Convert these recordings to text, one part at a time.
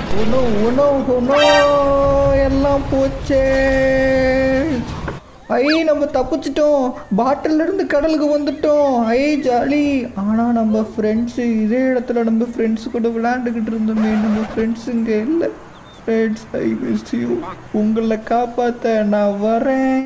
உணவு உணவு உணவு எல்லாம் போச்சே ஐ நம்ம தப்பிச்சிட்டோம் பாட்டில்ல இருந்து கடலுக்கு வந்துட்டோம் ஐ ஜாலி ஆனால் நம்ம ஃப்ரெண்ட்ஸு இதே இடத்துல நம்ம ஃப்ரெண்ட்ஸ் கூட விளையாண்டுக்கிட்டு இருந்தோமே நம்ம ஃப்ரெண்ட்ஸ் இங்கே இல்லை ஃப்ரெண்ட்ஸ் ஐ மிஸ் யூ உங்களை காப்பாற்ற நான் வரேன்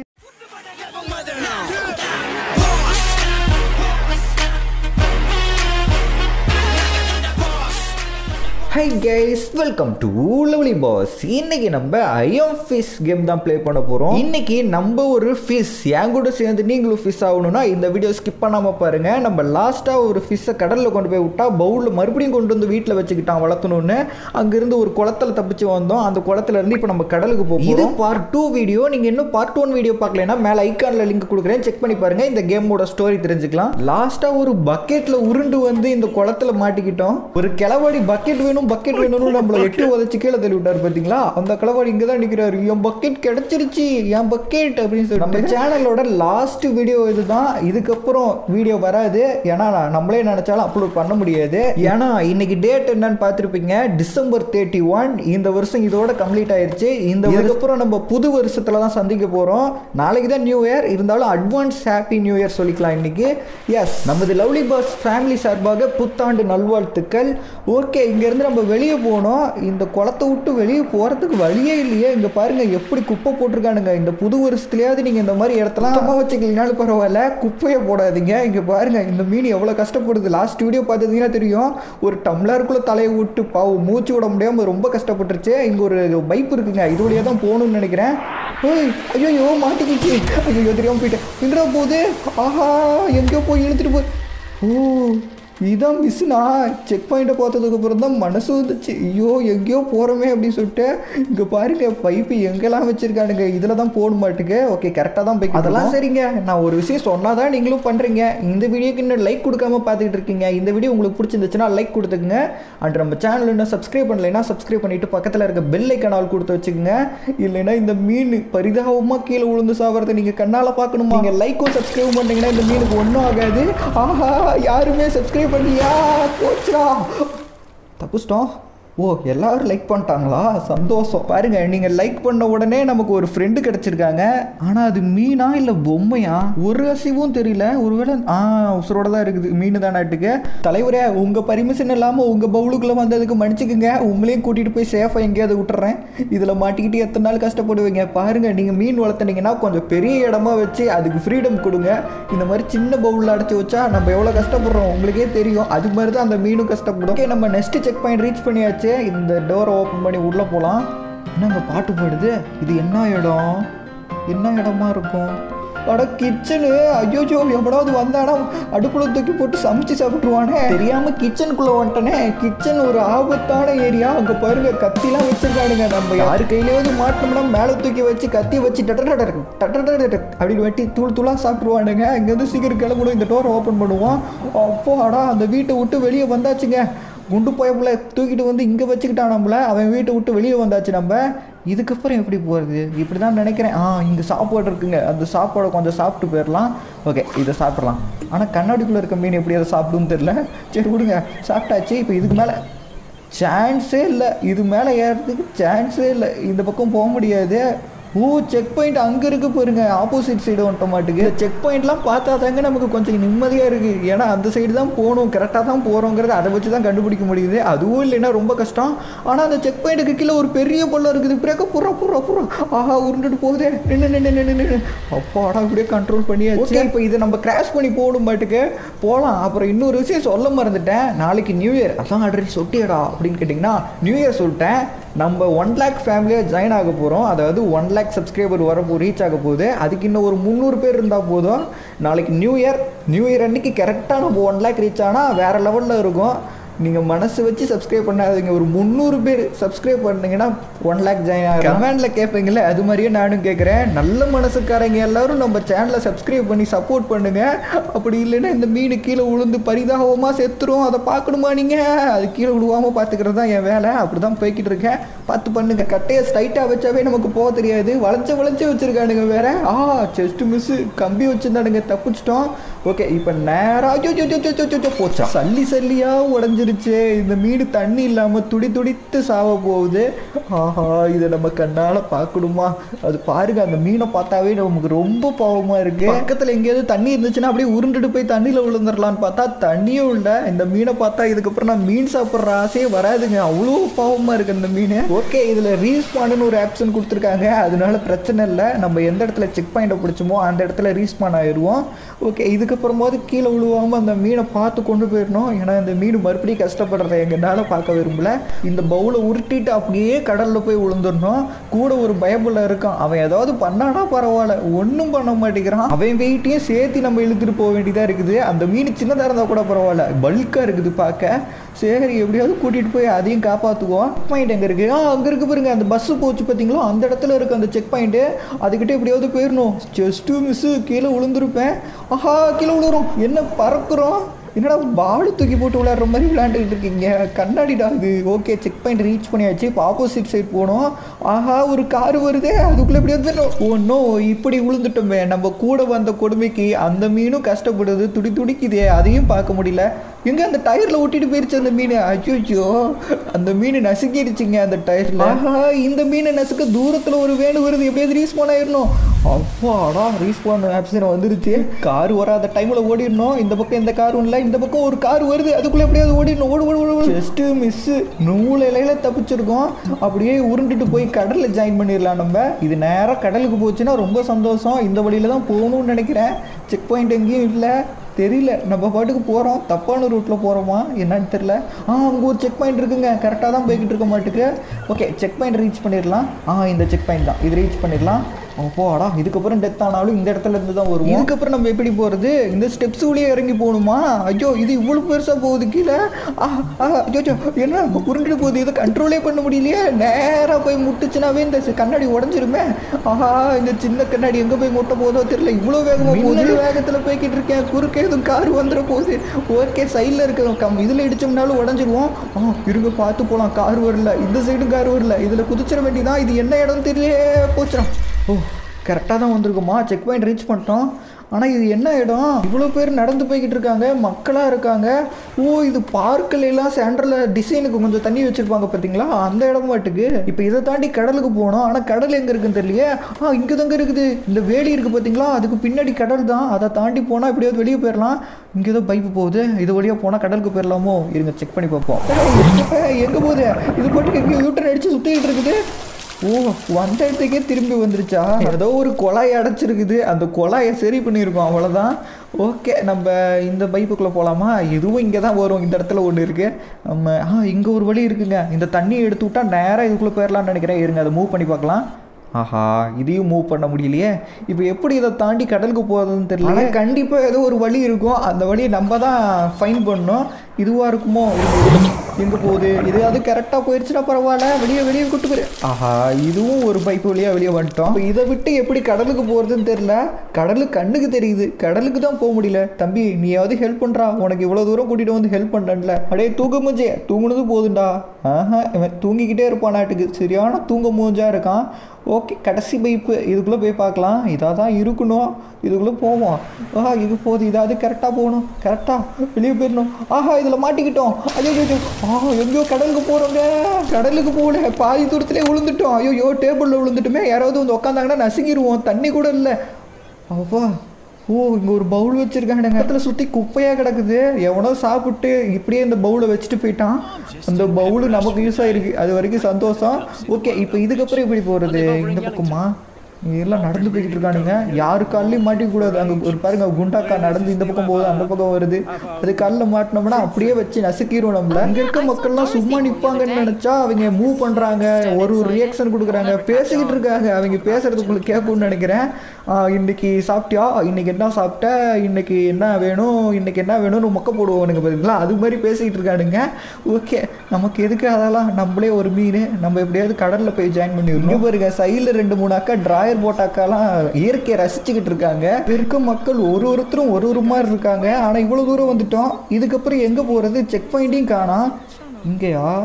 hi guys welcome to lovely boss இன்னைக்கு நம்ம ஐஎம் ஃபிஷ் கேம் தான் ப்ளே பண்ண போகிறோம் இன்னைக்கு நம்ம ஒரு ஃபிஷ் என் கூட சேர்ந்து நீங்களும் ஃபிஷ் ஆகணும்னா இந்த வீடியோ ஸ்கிப் பண்ணாமல் பாருங்க நம்ம லாஸ்ட்டாக ஒரு ஃபிஷ்ஷை கடலில் கொண்டு போய் விட்டா பவுலில் மறுபடியும் கொண்டு வந்து வீட்டில் வச்சுக்கிட்டான் வளர்த்தணும்னு அங்கேருந்து ஒரு குளத்தில் தப்பிச்சு வந்தோம் அந்த குளத்துல இருந்து இப்போ நம்ம கடலுக்கு போகிறோம் இது பார்ட் டூ வீடியோ நீங்கள் இன்னும் பார்ட் ஒன் வீடியோ பார்க்கலனா மேலே ஐக்கானில் லிங்க் கொடுக்குறேன் செக் பண்ணி பாருங்க இந்த கேமோட ஸ்டோரி தெரிஞ்சுக்கலாம் லாஸ்ட்டாக ஒரு பக்கெட்டில் உருண்டு வந்து இந்த குளத்துல மாட்டிக்கிட்டோம் ஒரு கிளவாடி பக்கெட் வேணும் பக்கெட் வேணும்னு நம்மள எட்டு உதச்சு கீழே தள்ளி விட்டாரு பார்த்தீங்களா அந்த கிளவாடி இங்கே தான் நிற்கிறாரு என் பக்கெட் கிடைச்சிருச்சு என் பக்கெட் அப்படின்னு சொல்லி நம்ம சேனலோட லாஸ்ட் வீடியோ இதுதான் இதுக்கப்புறம் வீடியோ வராது ஏன்னா நான் நம்மளே நினைச்சாலும் அப்லோட் பண்ண முடியாது ஏன்னா இன்னைக்கு டேட் என்னன்னு பார்த்துருப்பீங்க டிசம்பர் தேர்ட்டி ஒன் இந்த வருஷம் இதோட கம்ப்ளீட் ஆயிருச்சு இந்த இதுக்கப்புறம் நம்ம புது வருஷத்துல தான் சந்திக்க போறோம் நாளைக்கு தான் நியூ இயர் இருந்தாலும் அட்வான்ஸ் ஹாப்பி நியூ இயர் சொல்லிக்கலாம் இன்னைக்கு எஸ் நமது லவ்லி பாஸ் ஃபேமிலி சார்பாக புத்தாண்டு நல்வாழ்த்துக்கள் ஓகே இங்கேருந்து நம்ம வெளியே போனோம் இந்த குளத்தை விட்டு வெளியே போகிறதுக்கு வழியே இல்லையே இங்கே பாருங்க எப்படி குப்பை போட்டிருக்கானுங்க இந்த புது வருஷத்துலயாவது நீங்கள் இந்த மாதிரி இடத்தெல்லாம் சும்மா வச்சுக்கலனாலும் பரவாயில்ல குப்பையை போடாதீங்க இங்கே பாருங்க இந்த மீன் எவ்வளோ கஷ்டப்படுது லாஸ்ட் வீடியோ பார்த்தீங்கன்னா தெரியும் ஒரு டம்ளருக்குள்ளே தலையை விட்டு பாவம் மூச்சு விட முடியாமல் ரொம்ப கஷ்டப்பட்டுருச்சு இங்கே ஒரு பைப் இருக்குங்க இது வழியாக தான் போகணும்னு நினைக்கிறேன் ஏய் ஐயோ மாட்டிக்கிச்சு ஐயோ தெரியாமல் போயிட்டேன் எங்கடா போகுது ஆஹா எங்கேயோ போய் இழுத்துட்டு போய் ஓ இதான் மிஸ்னா செக் பாயிண்ட்டை பார்த்ததுக்கு அப்புறம் தான் மனசு வந்துச்சு ஐயோ எங்கேயோ போகிறோமே அப்படின்னு சொல்லிட்டு இங்கே பாருங்க பைப்பு எங்கெல்லாம் வச்சுருக்கானுங்க இதில் தான் போட மாட்டுக்கு ஓகே கரெக்டாக தான் போய் அதெல்லாம் சரிங்க நான் ஒரு விஷயம் சொன்னால் தான் நீங்களும் பண்ணுறீங்க இந்த வீடியோக்கு இன்னும் லைக் கொடுக்காம பார்த்துக்கிட்டு இருக்கீங்க இந்த வீடியோ உங்களுக்கு பிடிச்சிருந்துச்சுன்னா லைக் கொடுத்துக்குங்க அண்ட் நம்ம சேனல் இன்னும் சப்ஸ்கிரைப் பண்ணலைன்னா சப்ஸ்கிரைப் பண்ணிவிட்டு பக்கத்தில் இருக்க பெல் ஐக்கனால் கொடுத்து வச்சுக்கோங்க இல்லைன்னா இந்த மீன் பரிதாபமாக கீழே விழுந்து சாவறதை நீங்கள் கண்ணால் பார்க்கணுமா நீங்கள் லைக்கும் சப்ஸ்கிரைப் பண்ணீங்கன்னா இந்த மீனுக்கு ஒன்றும் ஆகாது ஆஹா யாருமே சப்ஸ்கிரைப் பண்ணியா போச்சுடா தப்புச்சிட்டோம் ஓ எல்லாரும் லைக் பண்ணிட்டாங்களா சந்தோஷம் பாருங்க நீங்க லைக் பண்ண உடனே நமக்கு ஒரு ஃப்ரெண்டு கிடைச்சிருக்காங்க ஆனா அது மீனா இல்ல பொம்மையா ஒரு அசைவும் தெரியல ஒருவேளை ஆ உசுரோட தான் இருக்குது மீன் தானாட்டுக்கு தலைவரே உங்க பர்மிஷன் இல்லாம உங்க பவுலுக்குள்ள வந்ததுக்கு மன்னிச்சுக்குங்க உங்களையும் கூட்டிட்டு போய் சேஃபா எங்கேயாவது விட்டுறேன் இதுல மாட்டிக்கிட்டு எத்தனை நாள் கஷ்டப்படுவீங்க பாருங்க நீங்க மீன் வளர்த்துனீங்கன்னா கொஞ்சம் பெரிய இடமா வச்சு அதுக்கு ஃப்ரீடம் கொடுங்க இந்த மாதிரி சின்ன பவுலில் அடைச்சி வச்சா நம்ம எவ்வளோ கஷ்டப்படுறோம் உங்களுக்கே தெரியும் அது மாதிரி தான் அந்த மீனும் கஷ்டப்படும் ஓகே நம்ம நெக்ஸ்ட் செக் பாயிண்ட் ரீச் பண்ணியாச்சு இந்த டோரை ஓப்பன் பண்ணி உள்ளே போகலாம் என்னங்க பாட்டு பாடுது இது என்ன இடம் என்ன இடமா இருக்கும் அட கிச்சனு ஐயோ எவ்வளவு வந்தாடா அடுப்புல தூக்கி போட்டு சமைச்சு சாப்பிட்டுருவானே தெரியாம கிச்சனுக்குள்ள வந்துட்டனே கிச்சன் ஒரு ஆபத்தான ஏரியா அங்க பாருங்க கத்திலாம் வச்சிருக்கானுங்க நம்ம யாரு கையிலேயாவது மாட்டோம்னா மேல தூக்கி வச்சு கத்தி வச்சு டட்டர் டட்டர் அப்படின்னு வெட்டி தூள் தூளா சாப்பிட்டுருவானுங்க இங்கேருந்து சீக்கிரம் கிளம்பணும் இந்த டோரை ஓப்பன் பண்ணுவோம் அப்போ அடா அந்த வீட்டை விட்டு வெளியே வந்தாச்சுங்க குண்டு போயப்புல தூக்கிட்டு வந்து இங்கே வச்சுக்கிட்டான் நம்மள அவன் வீட்டை விட்டு வெளியே வந்தாச்சு நம்ம இதுக்கப்புறம் எப்படி போகிறது இப்படி தான் நினைக்கிறேன் ஆ இங்கே சாப்பாடு இருக்குங்க அந்த சாப்பாடை கொஞ்சம் சாப்பிட்டு போயிடலாம் ஓகே இதை சாப்பிட்றலாம் ஆனால் கண்ணாடிக்குள்ளே இருக்க மீன் எப்படி அதை சாப்பிடுன்னு தெரில சரி விடுங்க சாப்பிட்டாச்சு இப்போ இதுக்கு மேலே சான்ஸே இல்லை இது மேலே ஏறதுக்கு சான்ஸே இல்லை இந்த பக்கம் போக முடியாது ஓ செக் பாயிண்ட் அங்கே இருக்கு பாருங்க ஆப்போசிட் சைடு வந்துட்ட மாட்டுக்கு செக் பாயிண்ட்லாம் பார்த்தா தாங்க நமக்கு கொஞ்சம் நிம்மதியாக இருக்குது ஏன்னா அந்த சைடு தான் போகணும் கரெக்டாக தான் போகிறோங்கிறது அதை வச்சு தான் கண்டுபிடிக்க முடியுது அதுவும் இல்லைன்னா ரொம்ப கஷ்டம் ஆனால் அந்த செக் பாயிண்ட்டுக்கு கீழே ஒரு பெரிய பள்ளம் இருக்குது பிறகு புறா புறா புறா ஆஹா உருண்டுட்டு போகுதே நின்று நின்று நின்று நின்று அப்பாடா இப்படியே கண்ட்ரோல் பண்ணியாச்சு இப்போ இதை நம்ம கிராஷ் பண்ணி போகணும் மாட்டுக்கு போகலாம் அப்புறம் இன்னொரு விஷயம் சொல்ல மறந்துட்டேன் நாளைக்கு நியூ இயர் அதான் ஆல்ரெடி சொட்டியடா அப்படின்னு கேட்டிங்கன்னா நியூ இயர் சொல்லிட்டேன் நம்ம ஒன் லேக் ஃபேமிலியாக ஜாயின் ஆக போகிறோம் அதாவது ஒன் லேக் சப்ஸ்கிரைபர் வரப்போ ரீச் ஆக போகுது அதுக்கு இன்னும் ஒரு முந்நூறு பேர் இருந்தால் போதும் நாளைக்கு நியூ இயர் நியூ இயர் அன்னைக்கு கரெக்டாக நம்ம ஒன் லேக் ரீச் ஆனால் வேறு லெவலில் இருக்கும் நீங்கள் மனசு வச்சு சப்ஸ்கிரைப் பண்ணாதீங்க ஒரு முந்நூறு பேர் சப்ஸ்கிரைப் பண்ணீங்கன்னா ஒன் லேக் ஜாயின் ஆகும் கமெண்டில் கேட்பீங்களே அது மாதிரியே நானும் கேட்குறேன் நல்ல மனசுக்காரங்க எல்லாரும் நம்ம சேனலை சப்ஸ்கிரைப் பண்ணி சப்போர்ட் பண்ணுங்க அப்படி இல்லைன்னா இந்த மீன் கீழே விழுந்து பரிதாபமாக செத்துரும் அதை பார்க்கணுமா நீங்கள் அது கீழே விழுவாமல் பார்த்துக்கிறது தான் என் வேலை அப்படி தான் போய்கிட்டு இருக்கேன் பார்த்து பண்ணுங்க கட்டையை ஸ்ட்ரைட்டாக வச்சாவே நமக்கு போக தெரியாது வளைச்சு வளைச்சு வச்சிருக்கானுங்க வேற ஆ செஸ்ட் மிஸ்ஸு கம்பி வச்சுருந்தானுங்க தப்பிச்சிட்டோம் ஓகே இப்போ நேராக போச்சா சல்லி சல்லியாக உடஞ்சிருச்சு இந்த மீன் தண்ணி இல்லாமல் துடி துடித்து சாவ போகுது ஆஹா இதை நம்ம கண்ணால் பார்க்கணுமா அது பாருங்க அந்த மீனை பார்த்தாவே நமக்கு ரொம்ப பாவமாக இருக்கு பக்கத்தில் எங்கேயாவது தண்ணி இருந்துச்சுன்னா அப்படியே உருண்டுட்டு போய் தண்ணியில் விழுந்துடலான்னு பார்த்தா தண்ணியும் இல்லை இந்த மீனை பார்த்தா இதுக்கப்புறம் நான் மீன் சாப்பிட்ற ஆசையே வராதுங்க அவ்வளோ பாவமாக இருக்கு அந்த மீன் ஓகே இதில் ரீஸ்பான்னு ஒரு ஆப்ஷன் கொடுத்துருக்காங்க அதனால பிரச்சனை இல்லை நம்ம எந்த இடத்துல செக் பாயிண்டை பிடிச்சோமோ அந்த இடத்துல ரீஸ்பான் ஆயிடுவோம் ஓகே இதுக்கப்புறமாவது கீழே விழுவாமல் அந்த மீனை பார்த்து கொண்டு போயிடணும் ஏன்னா இந்த மீன் மறுபடியும் கஷ்டப்படுறத எங்களால் பார்க்க விரும்பல இந்த பவுலை உருட்டிட்டு அப்படியே கடலில் போய் விழுந்துடணும் கூட ஒரு பயபுள்ள இருக்கான் அவன் ஏதாவது பண்ணானா பரவாயில்ல ஒன்றும் பண்ண மாட்டேங்கிறான் அவன் வெயிட்டையும் சேர்த்து நம்ம இழுத்துட்டு போக வேண்டியதாக இருக்குது அந்த மீன் சின்னதாக இருந்தால் கூட பரவாயில்ல பல்காக இருக்குது பார்க்க சரி எப்படியாவது கூட்டிகிட்டு போய் அதையும் காப்பாற்றுவோம் செக் பாயிண்ட் எங்கே இருக்குது ஆ அங்கே இருக்கு பாருங்க அந்த பஸ்ஸு போச்சு பார்த்தீங்களா அந்த இடத்துல இருக்கு அந்த செக் பாயிண்ட்டு அதுக்கிட்ட எப்படியாவது போயிடணும் ஜஸ்ட்டு மிஸ்ஸு கீழே விழுந்திருப்பேன் ஆஹா கீழே விழுறோம் என்ன பறக்குறோம் என்னடா பால் தூக்கி போட்டு விளையாடுற மாதிரி விளையாண்டுக்கிட்டு இருக்கீங்க கண்ணாடிடா இது ஓகே செக் பாயிண்ட் ரீச் பண்ணியாச்சு இப்போ ஆப்போசிட் சைட் போனோம் ஆஹா ஒரு கார் வருதே அதுக்குள்ளே எப்படியாவது ஒன்றும் இப்படி விழுந்துட்டோமே நம்ம கூட வந்த கொடுமைக்கு அந்த மீனும் கஷ்டப்படுது துடி துடிக்குதே அதையும் பார்க்க முடியல எங்க அந்த டயர்ல ஒட்டிட்டு போயிருச்சு அந்த மீன் அச்சோ அந்த மீன் நசுக்கிடுச்சுங்க அந்த டயர்ல ஆஹா இந்த மீனை நசுக்க தூரத்துல ஒரு வேணு வருது எப்படியாவது ரீஸ்பான் ஆயிடணும் அப்பாடா ரீஸ்பான் ஆப்ஷன் வந்துருச்சு கார் வராத டைம்ல ஓடிடணும் இந்த பக்கம் எந்த காரும் இல்லை இந்த பக்கம் ஒரு கார் வருது அதுக்குள்ள எப்படியாவது ஓடிடணும் ஓடு ஓடு ஓடு ஜஸ்ட் மிஸ் நூல் இலையில தப்பிச்சிருக்கோம் அப்படியே உருண்டுட்டு போய் கடல்ல ஜாயின் பண்ணிடலாம் நம்ம இது நேராக கடலுக்கு போச்சுன்னா ரொம்ப சந்தோஷம் இந்த வழியில தான் போகணும்னு நினைக்கிறேன் செக் பாயிண்ட் எங்கேயும் இல்லை தெரியல நம்ம பாட்டுக்கு போகிறோம் தப்பான ரூட்டில் போகிறோமா என்னன்னு தெரில ஆ அங்கே ஒரு செக் பாயிண்ட் இருக்குங்க கரெக்டாக தான் போய்கிட்டு இருக்க மாட்டுக்கு ஓகே செக் பாயிண்ட் ரீச் பண்ணிடலாம் ஆ இந்த செக் பாயிண்ட் தான் இது ரீச் பண்ணிடலாம் அப்போடா இதுக்கப்புறம் டெத் ஆனாலும் இந்த இடத்துல இருந்து தான் வரும் இதுக்கப்புறம் நம்ம எப்படி போகிறது இந்த ஸ்டெப்ஸ் உள்ளே இறங்கி போகணுமா ஐயோ இது இவ்வளோ பெருசாக போகுது கீழே ஆ ஆ ஐயோ என்ன உருண்டுட்டு போகுது இதை கண்ட்ரோலே பண்ண முடியலையே நேராக போய் முட்டுச்சுனாவே இந்த சி- கண்ணாடி உடஞ்சிருமே ஆஹா இந்த சின்ன கண்ணாடி எங்கே போய் முட்ட போதோ தெரியல இவ்வளோ வேகமாக போகுது வேகத்தில் போய்கிட்டு இருக்கேன் குறுக்கே எதுவும் கார் வந்துட போகுது ஓகே சைடில் இருக்க கம் இதில் இடிச்சோம்னாலும் உடஞ்சிருவோம் ஆ இருங்க பார்த்து போகலாம் கார் வரல இந்த சைடும் கார் வரல இதில் குதிச்சிட வேண்டியதான் இது என்ன இடம் தெரியலையே போச்சுடும் ஓ கரெக்டாக தான் வந்திருக்குமா செக் பாயிண்ட் ரீச் பண்ணிட்டோம் ஆனால் இது என்ன இடம் இவ்வளோ பேர் நடந்து போய்கிட்டு இருக்காங்க மக்களாக இருக்காங்க ஓ இது பார்க்கில் எல்லாம் சென்டரில் டிசைனுக்கு கொஞ்சம் தண்ணி வச்சுருப்பாங்க பார்த்தீங்களா அந்த இடம் மாட்டுக்கு இப்போ இதை தாண்டி கடலுக்கு போகணும் ஆனால் கடல் எங்கே இருக்குன்னு தெரியலையே ஆ இங்கே தாங்க இருக்குது இந்த வேலி இருக்குது பார்த்தீங்களா அதுக்கு பின்னாடி கடல் தான் அதை தாண்டி போனால் எப்படியாவது வெளியே போயிடலாம் இங்கே ஏதோ பைப்பு போகுது இது வழியாக போனால் கடலுக்கு போயிடலாமோ இருங்க செக் பண்ணி பார்ப்போம் எங்கே போகுது இது பாட்டுக்கு எங்கேயோ யூட்டன் அடித்து சுற்றிக்கிட்டு இருக்குது ஓ வந்த இடத்துக்கே திரும்பி வந்துருச்சா ஏதோ ஒரு குழாய் அடைச்சிருக்குது அந்த குழாயை சரி பண்ணியிருக்கோம் அவ்வளோதான் ஓகே நம்ம இந்த பைப்புக்குள்ளே போகலாமா இதுவும் இங்கே தான் வரும் இந்த இடத்துல ஒன்று இருக்குது நம்ம ஆ இங்கே ஒரு வழி இருக்குங்க இந்த தண்ணியை எடுத்து விட்டா நேராக இதுக்குள்ளே போயிடலாம்னு நினைக்கிறேன் இருங்க அதை மூவ் பண்ணி பார்க்கலாம் ஆஹா இதையும் மூவ் பண்ண முடியலையே இப்போ எப்படி இதை தாண்டி கடலுக்கு போகிறதுன்னு தெரியல கண்டிப்பாக ஏதோ ஒரு வழி இருக்கும் அந்த வழியை நம்ம தான் ஃபைன் பண்ணணும் இதுவாக இருக்குமோ எங்கே போகுது இது அது கரெக்டாக போயிடுச்சுன்னா பரவாயில்ல வெளியே வெளியே கூட்டு போயிரு ஆஹா இதுவும் ஒரு பைப் வழியாக வெளியே வந்துட்டோம் இப்போ இதை விட்டு எப்படி கடலுக்கு போகிறதுன்னு தெரியல கடலு கண்ணுக்கு தெரியுது கடலுக்கு தான் போக முடியல தம்பி நீயாவது ஹெல்ப் பண்ணுறா உனக்கு இவ்வளோ தூரம் கூட்டிகிட்டு வந்து ஹெல்ப் பண்ணுறேன்ல அடே தூங்க மூஞ்சே தூங்குனது போதுண்டா ஆஹா இவன் தூங்கிக்கிட்டே இருப்பான் நாட்டுக்கு சரியான தூங்க மூஞ்சா இருக்கான் ஓகே கடைசி பைப்பு இதுக்குள்ளே போய் பார்க்கலாம் இதாக தான் இருக்கணும் இதுக்குள்ளே போவோம் ஆஹா இது போகுது இதாவது கரெக்டாக போகணும் கரெக்டாக வெளியே போயிடணும் ஆஹா இதில் மாட்டிக்கிட்டோம் ஐயோ ஐயோ ஆஹா எங்கேயோ கடலுக்கு போகிறோங்க கடலுக்கு போகல பாதி தூரத்துலேயே விழுந்துட்டோம் ஐயோ டேபிளில் விழுந்துட்டுமே யாராவது வந்து உட்காந்தாங்கன்னா நசுங்கிடுவோம் தண்ணி கூட இல்லை அவ்வா ஓ இங்கே ஒரு பவுல் வச்சுருக்காங்க இடத்துல சுற்றி குப்பையாக கிடக்குது எவனோ சாப்பிட்டு இப்படியே இந்த பவுலை வச்சுட்டு போயிட்டான் அந்த பவுலு நமக்கு யூஸ் ஆயிருக்கு அது வரைக்கும் சந்தோஷம் ஓகே இப்போ இதுக்கப்புறம் எப்படி போகிறது இந்த பக்கமா இதெல்லாம் நடந்து போய்கிட்டு இருக்கானுங்க யாரு கால்லையும் மாட்டிக்கூடாது அங்கே ஒரு பாருங்க குண்டாக்கா நடந்து இந்த பக்கம் போகுது அந்த பக்கம் வருது அது காலில் மாட்டினோம்னா அப்படியே வச்சு நசுக்கிரும் நம்மள இங்கே இருக்க மக்கள்லாம் சும்மா நிற்பாங்கன்னு நினச்சா அவங்க மூவ் பண்ணுறாங்க ஒரு ஒரு ரியாக்ஷன் கொடுக்குறாங்க பேசிக்கிட்டு இருக்காங்க அவங்க பேசுறது உங்களுக்கு கேட்கும்னு நினைக்கிறேன் ஆஹ் இன்னைக்கு சாப்பிட்டியா இன்னைக்கு என்ன சாப்பிட்ட இன்னைக்கு என்ன வேணும் இன்னைக்கு என்ன வேணும்னு மொக்க போடுவோனுங்க பார்த்தீங்களா அது மாதிரி பேசிக்கிட்டு இருக்கானுங்க ஓகே நமக்கு எதுக்கு அதெல்லாம் நம்மளே ஒரு மீன் நம்ம எப்படியாவது கடலில் போய் ஜாயின் பண்ணி இங்கே பாருங்க சைடில் ரெண்டு மூணு அக்கா டிராயர் போட்ட அக்காலாம் இயற்கையை ரசிச்சுக்கிட்டு இருக்காங்க இருக்க மக்கள் ஒரு ஒருத்தரும் ஒரு ஒரு மாதிரி இருக்காங்க ஆனால் இவ்வளோ தூரம் வந்துட்டோம் இதுக்கப்புறம் எங்கே போகிறது செக் பாயிண்ட்டையும் காணோம் இங்கேயா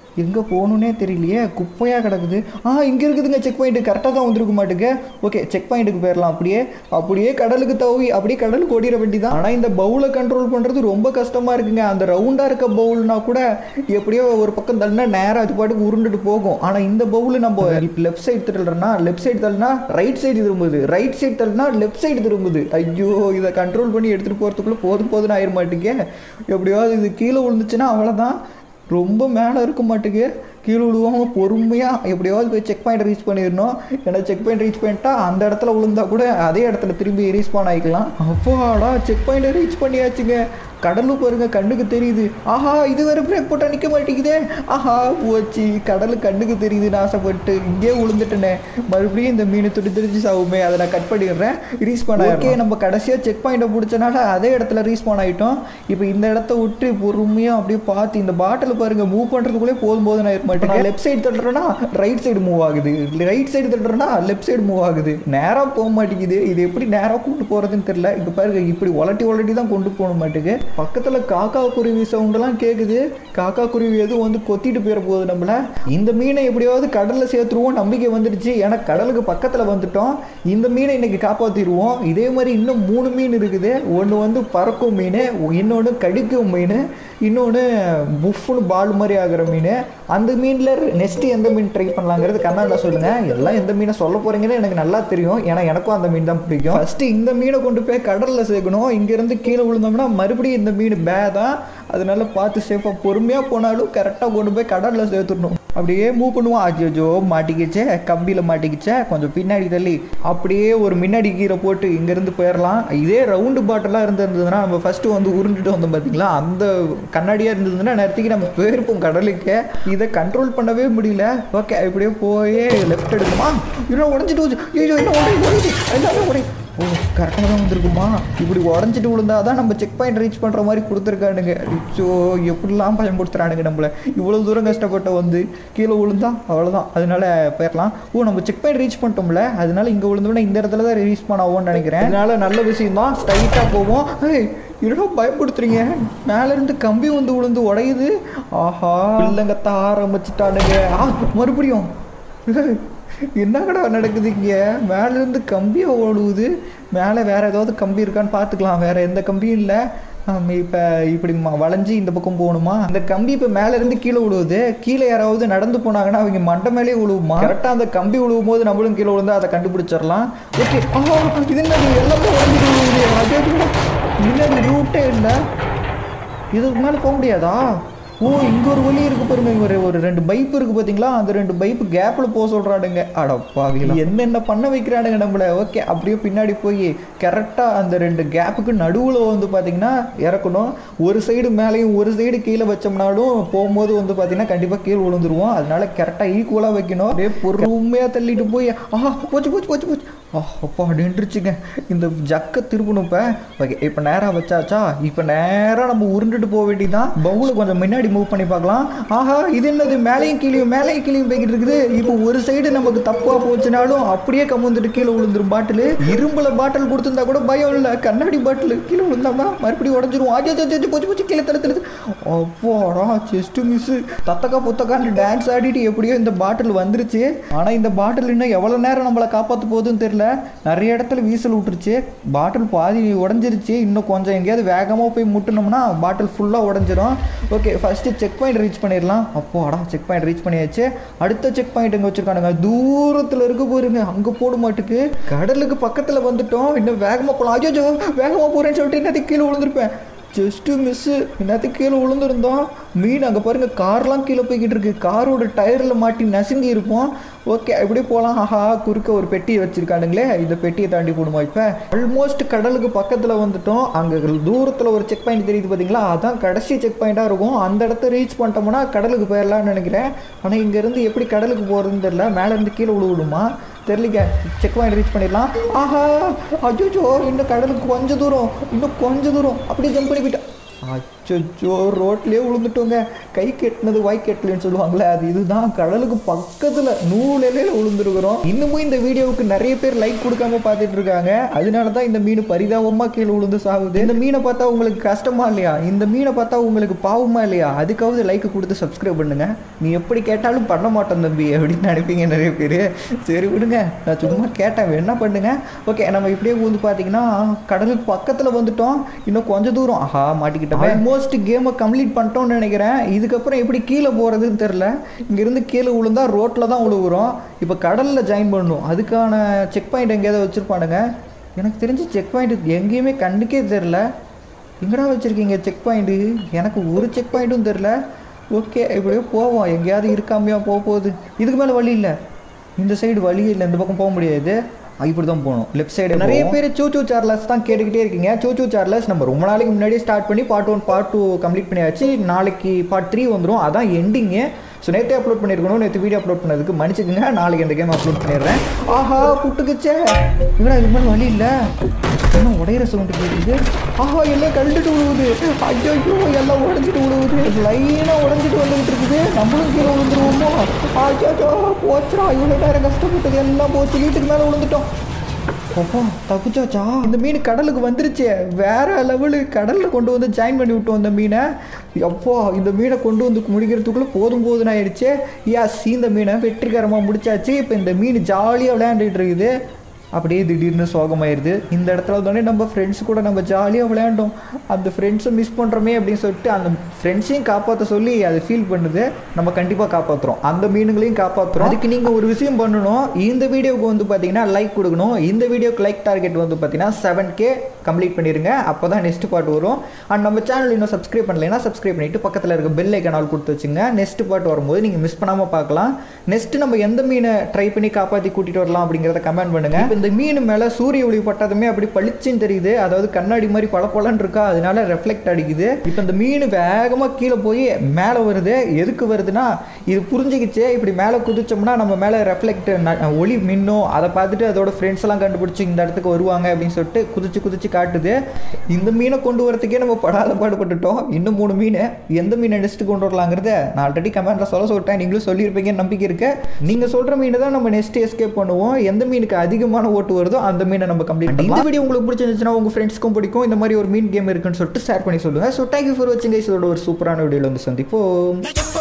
எங்கே போகணுன்னே தெரியலையே குப்பையாக கிடக்குது ஆ இங்கே இருக்குதுங்க செக் பாயிண்ட் கரெக்டாக தான் வந்திருக்க மாட்டுங்க ஓகே செக் பாயிண்ட்டுக்கு போயிடலாம் அப்படியே அப்படியே கடலுக்கு தவி அப்படியே கடலுக்கு ஓடிட வேண்டி தான் ஆனால் இந்த பவுலை கண்ட்ரோல் பண்ணுறது ரொம்ப கஷ்டமாக இருக்குங்க அந்த ரவுண்டாக இருக்க பவுல்னா கூட எப்படியோ ஒரு பக்கம் தள்ளினா நேராக அது பாட்டுக்கு உருண்டுட்டு போகும் ஆனால் இந்த பவுல் நம்ம லெஃப்ட் சைடு தள்ளுறோம்னா லெஃப்ட் சைடு தள்ளினா ரைட் சைடு திரும்புது ரைட் சைடு தள்ளினா லெஃப்ட் சைடு திரும்புது ஐயோ இதை கண்ட்ரோல் பண்ணி எடுத்துகிட்டு போகிறதுக்குள்ளே போதும் போதுன்னு ஆயிட மாட்டேங்க எப்படியாவது இது கீழே விழுந்துச்சுன்னா அவ்வளோதான் ரொம்ப மேலே இருக்க மாட்டேங்க கீழே விழுவாம பொறுமையாக எப்படியாவது போய் செக் பாயிண்ட் ரீச் பண்ணிடணும் ஏன்னா செக் பாயிண்ட் ரீச் பண்ணிட்டா அந்த இடத்துல விழுந்தா கூட அதே இடத்துல திரும்பி ரீஸ்பான் ஆகிக்கலாம் அப்பாடா செக் பாயிண்ட் ரீச் பண்ணியாச்சுங்க கடலும் பாருங்க கண்ணுக்கு தெரியுது ஆஹா இது வேற பிரேக் போட்டா நிற்க மாட்டேங்குதே ஆஹா போச்சு கடலு கண்ணுக்கு தெரியுதுன்னு ஆசைப்பட்டு இங்கே விழுந்துட்டேனே மறுபடியும் இந்த மீன் துடி துடிச்சு சாவுமே அதை நான் கட் பண்ணிடுறேன் ரீஸ்பான் ஓகே நம்ம கடைசியாக செக் பாயிண்ட்டை பிடிச்சனால அதே இடத்துல ரீஸ்பான் ஆகிட்டோம் இப்போ இந்த இடத்த விட்டு பொறுமையாக அப்படியே பார்த்து இந்த பாட்டில் பாருங்க மூவ் பண்ணுறதுக்குள்ளே போதும் போது நான் இருக்க மாட்டேன் லெஃப்ட் சைடு தட்டுறேன்னா ரைட் சைடு மூவ் ஆகுது ரைட் சைடு தட்டுறேன்னா லெஃப்ட் சைடு மூவ் ஆகுது நேராக போக மாட்டேங்குது இது எப்படி நேராக கொண்டு போகிறதுன்னு தெரியல இப்போ பாருங்க இப்படி உலட்டி உலட்டி தான் கொண்டு போக மாட்டேங்குது பக்கத்தில் காக்கா குருவி சவுண்டெல்லாம் கேட்குது காக்கா குருவி எதுவும் வந்து கொத்திட்டு போயிட போகுது நம்மள இந்த மீனை எப்படியாவது கடலில் சேர்த்துருவோம் நம்பிக்கை வந்துடுச்சு ஏன்னா கடலுக்கு பக்கத்தில் வந்துட்டோம் இந்த மீனை இன்னைக்கு காப்பாற்றிடுவோம் இதே மாதிரி இன்னும் மூணு மீன் இருக்குது ஒன்று வந்து பறக்கும் மீன் இன்னொன்று கடிக்கும் மீன் இன்னொன்று புஃப்னு பால் மாதிரி ஆகிற மீன் அந்த மீனில் நெக்ஸ்ட்டு எந்த மீன் ட்ரை பண்ணலாங்கிறது கண்ணாடில் சொல்லுங்கள் எல்லாம் எந்த மீனை சொல்ல போகிறீங்கன்னு எனக்கு நல்லா தெரியும் ஏன்னா எனக்கும் அந்த மீன் தான் பிடிக்கும் ஃபஸ்ட்டு இந்த மீனை கொண்டு போய் கடலில் சேர்க்கணும் இங்கேருந்து கீழே விழுந்தோம்னா மறுபடியும் இந்த மீன் பே தான் அதனால பார்த்து சேஃபாக பொறுமையாக போனாலும் கரெக்டாக கொண்டு போய் கடலில் சேர்த்துடணும் அப்படியே மூவ் பண்ணுவோம் அஜோஜோ மாட்டிக்கிச்சே கம்பியில் மாட்டிக்கிச்சே கொஞ்சம் பின்னாடி தள்ளி அப்படியே ஒரு முன்னாடி கீரை போட்டு இங்கேருந்து போயிடலாம் இதே ரவுண்டு பாட்டெல்லாம் இருந்திருந்ததுன்னா நம்ம ஃபஸ்ட்டு வந்து உருண்டுட்டு வந்தோம் பார்த்தீங்களா அந்த கண்ணாடியாக இருந்ததுன்னா நேரத்துக்கு நம்ம போயிருப்போம் கடலுக்கு இதை கண்ட்ரோல் பண்ணவே முடியல ஓகே இப்படியே போய் லெஃப்ட் எடுக்குமா இன்னும் உடஞ்சிட்டு போச்சு ஐயோ இன்னும் உடஞ்சி உடஞ்சி எல்லாமே உடை ஓ கரெக்டாக தான் வந்திருக்குமா இப்படி உடஞ்சிட்டு விழுந்தா தான் நம்ம செக் பாயிண்ட் ரீச் பண்ணுற மாதிரி கொடுத்துருக்கானுங்க ஸோ எப்படிலாம் பயன்படுத்துகிறானுங்க நம்மளை இவ்வளோ தூரம் கஷ்டப்பட்ட வந்து கீழே விழுந்தா அவ்வளோதான் அதனால போயிடலாம் ஓ நம்ம செக் பாயிண்ட் ரீச் பண்ணிட்டோம்ல அதனால இங்கே விழுந்தோம்னா இந்த இடத்துல தான் ரீச் பண்ண ஆகும்னு நினைக்கிறேன் அதனால நல்ல விஷயம் தான் ஸ்ட்ரைட்டாக போவோம் ஏய் என்னடா பயப்படுத்துறீங்க மேலேருந்து கம்பி வந்து விழுந்து உடையுது ஆஹா பிள்ளைங்கத்த ஆரம்பிச்சுட்டானுங்க ஆ மறுபடியும் ஏய், என்னங்கடா நடக்குது இங்கே மேலேருந்து கம்பியை ஓடுவுது மேலே வேற ஏதாவது கம்பி இருக்கான்னு பார்த்துக்கலாம் வேற எந்த கம்பியும் இல்லை இப்போ இப்படி ம- வளைஞ்சு இந்த பக்கம் போகணுமா அந்த கம்பி இப்போ மேலேருந்து கீழே விழுவுது கீழே யாராவது நடந்து போனாங்கன்னா அவங்க மண்டை மேலே விழுவுமா கரெக்டாக அந்த கம்பி விழுவும் போது நம்மளும் கீழே விழுந்தா அதை கண்டுபிடிச்சிடலாம் ஓகே ஆஹா இது என்ன இது எல்லாமே உடஞ்சிட்டு விழுவுது அதே முன்னாடி ரூட்டே இல்லை இதுக்கு மேலே போக முடியாதா ஓ இங்கே ஒரு வழி இருக்கு பாருங்க இங்க ஒரு ஒரு ரெண்டு பைப் இருக்கு பார்த்தீங்களா அந்த ரெண்டு பைப்பு கேப்பில் போக சொல்கிறானுங்க அடப்பாவிங்களா என்னென்ன பண்ண வைக்கிறானுங்க நம்மள ஓகே அப்படியே பின்னாடி போய் கரெக்டாக அந்த ரெண்டு கேப்புக்கு நடுவில் வந்து பார்த்தீங்கன்னா இறக்கணும் ஒரு சைடு மேலேயும் ஒரு சைடு கீழே வச்சோம்னாலும் போகும்போது வந்து பார்த்தீங்கன்னா கண்டிப்பாக கீழே விழுந்துருவோம் அதனால கரெக்டாக ஈக்குவலாக வைக்கணும் அப்படியே பொறுமையாக தள்ளிட்டு போய் ஆஹா போச்சு போச்சு போச்சு போச்சு ஆ அப்பா நின்றுச்சுங்க இந்த ஜக்கை திருப்பணும் இப்போ ஓகே இப்போ நேராக வச்சாச்சா இப்போ நேராக நம்ம உருண்டுட்டு போக வேண்டியதான் பவுலை கொஞ்சம் முன்னாடி மூவ் பண்ணி பார்க்கலாம் ஆஹா இது என்னது மேலேயும் கீழேயும் மேலேயும் கீழேயும் போய்கிட்டு இருக்குது இப்போ ஒரு சைடு நமக்கு தப்பாக போச்சுனாலும் அப்படியே கமுந்துட்டு கீழே விழுந்துரும் பாட்டில் இரும்புல பாட்டில் கொடுத்துருந்தா கூட பயம் இல்லை கண்ணாடி பாட்டில் கீழே விழுந்தோம்னா மறுபடியும் உடஞ்சிரும் ஆஜோ ஆஜோ போச்சு போச்சு கீழே தள்ளு தள்ளு அப்பாடா ஜஸ்ட் மிஸ் தத்தக்கா புத்தக்கான்னு டான்ஸ் ஆடிட்டு எப்படியோ இந்த பாட்டில் வந்துருச்சு ஆனால் இந்த பாட்டில் இன்னும் எவ்வளோ நேரம் நம்மளை காப்பாற்ற போகுதுன்னு தெரியல நிறைய இடத்துல வீசல் விட்டுருச்சு பாட்டில் பாதி உடஞ்சிருச்சு இன்னும் கொஞ்சம் எங்கேயாவது வேகமாக போய் முட்டினோம்னா பாட்டில் ஃபுல்லாக உடஞ்சிரும் okay first check point reach பண்ணிடலாம் அப்போடா செக் பாயிண்ட் ரீச் பண்ணியாச்சு அடுத்த செக் பாயிண்ட் எங்கே வச்சுருக்கானுங்க தூரத்தில் இருக்க போருங்க அங்கே போட மாட்டுக்கு கடலுக்கு பக்கத்தில் வந்துட்டோம் இன்னும் வேகமாக போகலாம் அஜோ வேகமாக போகிறேன்னு சொல்லிட்டு என்னத்துக்கு கீழே விழுந்திருப்பேன் ஜஸ்ட்டு மிஸ்ஸு என்னத்துக்கு கீழே விழுந்திருந்தோம் மீன் அங்கே பாருங்க கார்லாம் கீழே போய்கிட்டு இருக்கு காரோட டயரில் மாட்டி நசுங்கி இருப்போம் ஓகே இப்படி போகலாம் ஆஹா குறுக்க ஒரு பெட்டியை வச்சிருக்கானுங்களே இந்த பெட்டியை தாண்டி போடுமா இப்போ ஆல்மோஸ்ட் கடலுக்கு பக்கத்தில் வந்துட்டோம் அங்கே தூரத்தில் ஒரு செக் பாயிண்ட் தெரியுது பார்த்தீங்களா அதான் கடைசி செக் பாயிண்ட்டாக இருக்கும் அந்த இடத்த ரீச் பண்ணிட்டோம்னா கடலுக்கு போயிடலாம்னு நினைக்கிறேன் ஆனால் இங்கேருந்து எப்படி கடலுக்கு போகிறதுன்னு தெரியல மேலேருந்து கீழே விழுவிடுமா தெரியலிங்க செக் பாயிண்ட் ரீச் பண்ணிடலாம் ஆஹா அஜோஜோ இன்னும் கடலுக்கு கொஞ்சம் தூரம் இன்னும் கொஞ்சம் தூரம் அப்படியே ஜம்ப் பண்ணி போயிட்டேன் அச்சோ ரோட்லேயே விழுந்துட்டோங்க கை கெட்டினது வாய் கெட்டலன்னு சொல்லுவாங்களே அது இதுதான் கடலுக்கு பக்கத்தில் நூலையில விழுந்துருக்குறோம் இன்னமும் இந்த வீடியோவுக்கு நிறைய பேர் லைக் கொடுக்காம பார்த்துட்டு இருக்காங்க அதனால தான் இந்த மீன் பரிதாபமாக கீழே விழுந்து சாகுது இந்த மீனை பார்த்தா உங்களுக்கு கஷ்டமா இல்லையா இந்த மீனை பார்த்தா உங்களுக்கு பாவமா இல்லையா அதுக்காவது லைக் கொடுத்து சப்ஸ்கிரைப் பண்ணுங்க நீ எப்படி கேட்டாலும் பண்ண மாட்டோம் தம்பி அப்படின்னு நினைப்பீங்க நிறைய பேர் சரி விடுங்க நான் சும்மா கேட்டேன் என்ன பண்ணுங்க ஓகே நம்ம இப்படியே வந்து பார்த்தீங்கன்னா கடலுக்கு பக்கத்தில் வந்துட்டோம் இன்னும் கொஞ்சம் தூரம் ஆஹா மாட்டிக்கிட்டோம் ஆல்மோஸ்ட் கேமை கம்ப்ளீட் பண்ணிட்டோம்னு நினைக்கிறேன் இதுக்கப்புறம் எப்படி கீழே போகிறதுன்னு தெரில இங்கேருந்து கீழே விழுந்தா ரோட்டில் தான் விழுவுறோம் இப்போ கடலில் ஜாயின் பண்ணணும் அதுக்கான செக் பாயிண்ட் எங்கேயாவது வச்சுருப்பானுங்க எனக்கு தெரிஞ்சு செக் பாயிண்ட் எங்கேயுமே கண்ணுக்கே தெரில எங்கடா வச்சுருக்கீங்க செக் பாயிண்ட்டு எனக்கு ஒரு செக் பாயிண்ட்டும் தெரில ஓகே இப்படியே போவோம் எங்கேயாவது இருக்காமையா போக போகுது இதுக்கு மேலே வழி இல்லை இந்த சைடு வழி இல்லை இந்த பக்கம் போக முடியாது ஆ, இப்படி தான் போகணும் லெஃப்ட் சைடு நிறைய பேர் சூச்சூ சார்லஸ் தான் கேட்டுக்கிட்டே இருக்கீங்க சூச்சூ சார்லஸ் நம்ம ரொம்ப நாளைக்கு முன்னாடியே ஸ்டார்ட் பண்ணி part one part two complete பண்ணியாச்சு நாளைக்கு பார்ட் த்ரீ வந்துடும் அதான் எண்டிங்கு ஸோ நேற்றே அப்லோட் பண்ணியிருக்கணும் நேற்று வீடியோ அப்லோட் பண்ணதுக்கு மன்னிச்சுக்குங்க நாளைக்கு இந்த கேம் அப்லோட் பண்ணிடுறேன் ஆஹா புட்டுக்குச்சே இவனா இது மாதிரி வழி இல்லை என்ன உடையிற சவுண்டு கேட்குது ஆஹா எல்லாம் கழுந்துட்டு விழுவுது ஐயோ எல்லாம் உடஞ்சிட்டு விழுவுது லைனாக உடஞ்சிட்டு வந்துகிட்டு இருக்குது நம்மளும் கீழே விழுந்துருவோமோ ஐயோ போச்சுடா இவ்வளோ நேரம் கஷ்டப்பட்டது எல்லாம் போச்சு வீட்டுக்கு மேலே விழுந்துட்டோம் அப்பா தப்பிச்சாச்சா இந்த மீன் கடலுக்கு வந்துருச்சு வேற லெவலு கடலில் கொண்டு வந்து ஜாயின் பண்ணி விட்டோம் இந்த மீனை அப்பா இந்த மீனை கொண்டு வந்து முடிக்கிறதுக்குள்ளே போதும் போதுன்னு ஆயிடுச்சு யாஸ் இந்த மீனை வெற்றிகரமாக முடிச்சாச்சு இப்போ இந்த மீன் ஜாலியாக விளையாண்டுட்டு இருக்குது அப்படியே திடீர்னு சோகமாயிருது இந்த இடத்துல வந்தோடனே நம்ம ஃப்ரெண்ட்ஸ் கூட நம்ம ஜாலியாக விளையாண்டோம் அந்த ஃப்ரெண்ட்ஸை மிஸ் பண்ணுறோமே அப்படின்னு சொல்லிட்டு அந்த ஃப்ரெண்ட்ஸையும் காப்பாற்ற சொல்லி அது ஃபீல் பண்ணுது நம்ம கண்டிப்பாக காப்பாற்றுறோம் அந்த மீனுங்களையும் காப்பாற்றுறோம் அதுக்கு நீங்கள் ஒரு விஷயம் பண்ணணும் இந்த வீடியோவுக்கு வந்து பார்த்தீங்கன்னா லைக் கொடுக்கணும் இந்த வீடியோக்கு லைக் டார்கெட் வந்து பார்த்தீங்கன்னா செவன் கே கம்ப்ளீட் பண்ணிடுங்க அப்போ தான் நெக்ஸ்ட் பார்ட் வரும் அண்ட் நம்ம சேனல் இன்னும் சப்ஸ்கிரைப் பண்ணலைன்னா சப்ஸ்கிரைப் பண்ணிட்டு பக்கத்தில் இருக்க பெல் ஐக்கனால் கொடுத்து வச்சுங்க நெக்ஸ்ட் பார்ட் வரும்போது நீங்கள் மிஸ் பண்ணாமல் பார்க்கலாம் நெக்ஸ்ட் நம்ம எந்த மீனை ட்ரை பண்ணி காப்பாற்றி கூட்டிகிட்டு வரலாம் அப்படிங்கிறத கமெண்ட் பண்ணுங்க இப்போ இந்த மீன் மேலே சூரிய ஒளி பட்டதுமே அப்படி பளிச்சுன்னு தெரியுது அதாவது கண்ணாடி மாதிரி பளபளன்னு இருக்கா அதனால ரெஃப்ளெக்ட் அடிக்குது இப்போ இந்த மீன் வேகமாக கீழே போய் மேலே வருது எதுக்கு வருதுன்னா இது புரிஞ்சுக்கிச்சே இப்படி மேலே குதிச்சோம்னா நம்ம மேலே ரெஃப்ளெக்ட் ஒளி மின்னும் அதை பார்த்துட்டு அதோட ஃப்ரெண்ட்ஸ் எல்லாம் கண்டுபிடிச்சி இந்த இடத்துக்கு வருவாங்க அப்படின்னு சொல்லிட்டு குதிச்சு குதிச்சு காட்டுது இந்த மீனை கொண்டு வரதுக்கே நம்ம படாத பாடுபட்டுட்டோம் இன்னும் மூணு மீன் எந்த மீனை நெக்ஸ்ட் கொண்டு வரலாங்கிறத நான் ஆல்ரெடி கமெண்ட்டில் சொல்ல சொல்லிட்டேன் நீங்களும் சொல்லியிருப்பீங்கன்னு நம்பிக்கை இருக்கு நீங்கள் சொல்கிற மீன் தான் நம்ம நெக்ஸ்ட் எஸ்கேப் பண்ணுவோம் எந்த மீனுக்கு அதிகமான ஓட்டு வருதோ அந்த மீனை நம்ம கம்ப்ளீட் இந்த வீடியோ உங்களுக்கு பிடிச்சிருந்துச்சுன்னா உங்கள் ஃப்ரெண்ட்ஸ்க்கும் பிடிக்கும் இந்த மாதிரி ஒரு மீன் கேம் இருக்குன்னு சொல்லிட்டு ஷேர் பண்ணி சொல்லுங்கள் ஸோ தேங்க்யூ ஃபார் வாட்சிங் கைஸ் இதோட ஒரு சூப்பரான வீடியோவில் வந்து சந்திப்போம்